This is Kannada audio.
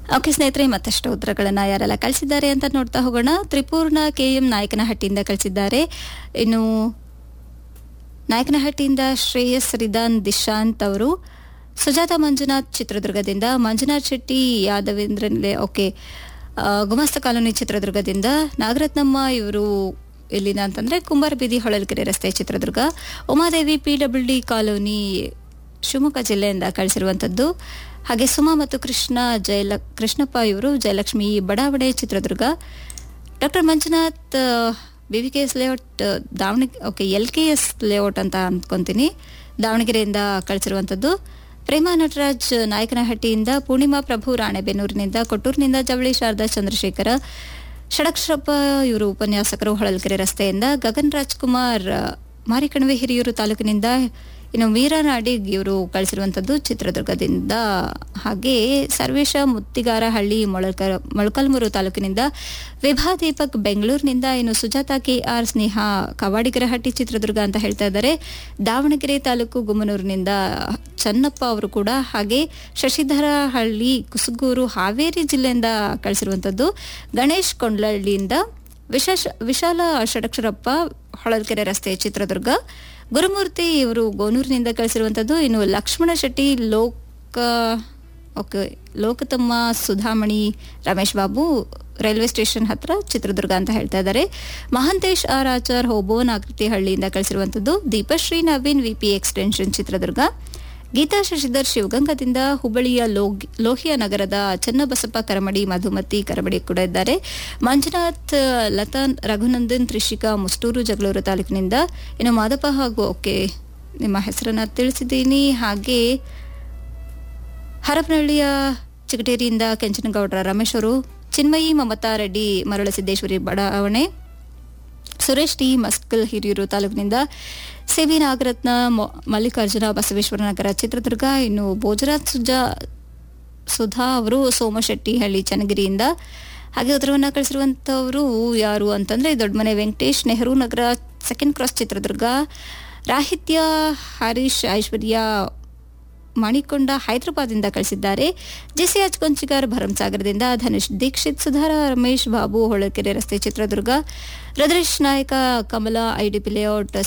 ಓಕೆ ಸ್ನೇಹಿತರೆ ಮತ್ತಷ್ಟು ಉತ್ತರಗಳನ್ನ ಯಾರೆಲ್ಲ ಕಳಿಸಿದ್ದಾರೆ ಅಂತ ನೋಡ್ತಾ ಹೋಗೋಣ ತ್ರಿಪೂರ್ಣ ಕೆ ಎಂ ನಾಯಕನಹಟ್ಟಿಯಿಂದ ಕಳಿಸಿದ್ದಾರೆ ಇನ್ನು ನಾಯಕನಹಟ್ಟಿಯಿಂದ ಶ್ರೇಯಸ್ ರಿದಾನ್ ದಿಶಾಂತ್ ಅವರು ಸುಜಾತ ಮಂಜುನಾಥ್ ಚಿತ್ರದುರ್ಗದಿಂದ ಮಂಜುನಾಥ್ ಶೆಟ್ಟಿ ಯಾದವೇಂದ್ರನ್ಲೆ ಓಕೆ ಆ, ಗುಮಾಸ್ತ ಕಾಲೋನಿ ಚಿತ್ರದುರ್ಗದಿಂದ ನಾಗರತ್ನಮ್ಮ ಇವರು ಎಲ್ಲಿನ ಅಂತಂದ್ರೆ ಕುಂಬಾರ ಬೀದಿ ಹೊಳಲ್ಕೆರೆ ರಸ್ತೆ Chitradurga Umadevi P W D colony Shivamogga ಜಿಲ್ಲೆಯಿಂದ ಕಳಿಸಿರುವಂಥದ್ದು ಹಾಗೆ ಸುಮಾ ಮತ್ತು ಕೃಷ್ಣ ಜಯಲ ಕೃಷ್ಣಪ್ಪ ಇವರು ಜಯಲಕ್ಷ್ಮಿ ಬಡಾವಣೆ Chitradurga doctor Manjunath B V K S layout Davanagere okay L K S layout ಅಂತ ಅಂದ್ಕೊಂತೀನಿ ದಾವಣಗೆರೆಯಿಂದ ಕಳಿಸಿರುವಂಥದ್ದು ಪ್ರೇಮಾ ನಟರಾಜ್ ನಾಯಕನಹಟ್ಟಿಯಿಂದ ಪೂರ್ಣಿಮಾ ಪ್ರಭು ರಾಣೆಬೆನ್ನೂರಿನಿಂದ ಕೊಟ್ಟೂರಿನಿಂದ ಜವಳಿ ಶಾರದಾ ಚಂದ್ರಶೇಖರ ಷಡಕ್ಷರಪ್ಪ ಇವರು ಉಪನ್ಯಾಸಕರು ಹೊಳಲ್ಕೆರೆ ರಸ್ತೆಯಿಂದ ಗಗನ್ ರಾಜ್ಕುಮಾರ್ ಮಾರಿಕಣಿವೆ ಹಿರಿಯೂರು ತಾಲೂಕಿನಿಂದ ಇನ್ನು ಮೀರಾನಾಡಿಗ್ ಇವರು ಕಳಿಸಿರುವಂಥದ್ದು ಚಿತ್ರದುರ್ಗದಿಂದ ಹಾಗೆ ಸರ್ವೇಶ ಮುತ್ತಿಗಾರಹಳ್ಳಿ ಮೊಳಲ್ಕ ಮೊಳಕಲ್ಮೂರು ತಾಲೂಕಿನಿಂದ ವಿಭಾ ದೀಪಕ್ ಬೆಂಗಳೂರಿನಿಂದ ಇನ್ನು ಸುಜಾತ ಕೆ ಆರ್ ಸ್ನೇಹ ಕವಾಡಿಗರಹಟ್ಟಿ ಚಿತ್ರದುರ್ಗ ಅಂತ ಹೇಳ್ತಾ ಇದ್ದಾರೆ ದಾವಣಗೆರೆ ತಾಲೂಕು ಗುಮ್ಮನೂರಿನಿಂದ ಚನ್ನಪ್ಪ ಅವರು ಕೂಡ ಹಾಗೆ ಶಶಿಧರ ಹಳ್ಳಿ ಕುಸುಗೂರು ಹಾವೇರಿ ಜಿಲ್ಲೆಯಿಂದ ಕಳಿಸಿರುವಂಥದ್ದು ಗಣೇಶ್ ಕೊಂಡ್ಲಹಳ್ಳಿಯಿಂದ ವಿಶೇಷ ವಿಶಾಲ ಷಡಕ್ಷರಪ್ಪ ಹೊಳಲ್ಕೆರೆ ರಸ್ತೆ ಚಿತ್ರದುರ್ಗ ಗುರುಮೂರ್ತಿ ಇವರು ಗೋನೂರಿನಿಂದ ಕಳಿಸಿರುವಂಥದ್ದು ಇನ್ನು ಲಕ್ಷ್ಮಣ ಶೆಟ್ಟಿ ಲೋಕ okay Lokatamma Sudhamani Ramesh Babu railway station ಹತ್ರ ಚಿತ್ರದುರ್ಗ ಅಂತ ಹೇಳ್ತಾ ಇದ್ದಾರೆ ಮಹಾಂತೇಶ್ ಆರ್ ಆಚಾರ್ ಹೋಬೋನ್ ಆಕೃತಿ ಹಳ್ಳಿಯಿಂದ ಕಳಿಸಿರುವಂಥದ್ದು ದೀಪಶ್ರೀ ನವೀನ್ ವಿಪಿ ಎಕ್ಸ್ಟೆನ್ಷನ್ ಚಿತ್ರದುರ್ಗ ಗೀತಾ ಶಶಿಧರ್ ಶಿವಗಂಗದಿಂದ ಹುಬ್ಬಳ್ಳಿಯ ಲೋಗ್ ಲೋಹಿಯ ನಗರದ ಚನ್ನಬಸಪ್ಪ ಕರಮಡಿ ಮಧುಮತಿ ಕರಮಡಿ ಕೂಡ ಇದ್ದಾರೆ ಮಂಜುನಾಥ್ ಲತಾ ರಘುನಂದನ್ ತ್ರಿಷಿಕಾ ಮುಷ್ಟೂರು ಜಗಳೂರು ತಾಲೂಕಿನಿಂದ ಇನ್ನು ಮಾದಪ್ಪ ಹಾಗೂ ಓಕೆ ನಿಮ್ಮ ಹೆಸರನ್ನ ತಿಳಿಸಿದ್ದೀನಿ ಹಾಗೆ ಹರಪನಹಳ್ಳಿಯ ಚಿಗಟೇರಿಯಿಂದ ಕೆಂಚನಗೌಡರ ರಮೇಶ್ ಅವರು ಚಿನ್ಮಯಿ ಮಮತಾ ರೆಡ್ಡಿ ಮರಳಸಿದ್ದೇಶ್ವರಿ ಬಡಾವಣೆ ಸುರೇಶ್ ಟಿ ಮಸ್ಕಲ್ ಹಿರಿಯೂರು ತಾಲೂಕಿನಿಂದ ಸಿವಿ ನಾಗರತ್ನ ಮೊ- ಮಲ್ಲಿಕಾರ್ಜುನ ಬಸವೇಶ್ವರ ನಗರ ಚಿತ್ರದುರ್ಗ ಇನ್ನು ಭೋಜರಾಜ್ ಸುಜಾ ಸುಧಾ ಅವರು ಸೋಮಶೆಟ್ಟಿ ಹಳ್ಳಿ ಚನ್ನಗಿರಿಯಿಂದ ಹಾಗೆ ಉತ್ತರವನ್ನ ಕಳಿಸಿರುವಂತವರು ಯಾರು ಅಂತಂದ್ರೆ ದೊಡ್ಡಮನೆ ವೆಂಕಟೇಶ್ ನೆಹರು ನಗರ ಸೆಕೆಂಡ್ ಕ್ರಾಸ್ ಚಿತ್ರದುರ್ಗ ರಾಹಿತ್ಯ ಹರೀಶ್ ಐಶ್ವರ್ಯ ಮಣಿಕೊಂಡ ಹೈದರಾಬಾದಿಂದ ಕಳಿಸಿದ್ದಾರೆ ಜೆಸಿ ಕೊಂಚಿಗಾರ್ ಭರಂಸಾಗರದಿಂದ ಧನುಷ್ ದೀಕ್ಷಿತ್ ಸುಧಾರ ರಮೇಶ್ ಬಾಬು ಹೊಳಕೆರೆ ರಸ್ತೆ ಚಿತ್ರದುರ್ಗ ರುದ್ರೇಶ್ ನಾಯಕ ಕಮಲ ಐಡಿಪಿ ಲೇಔಟ್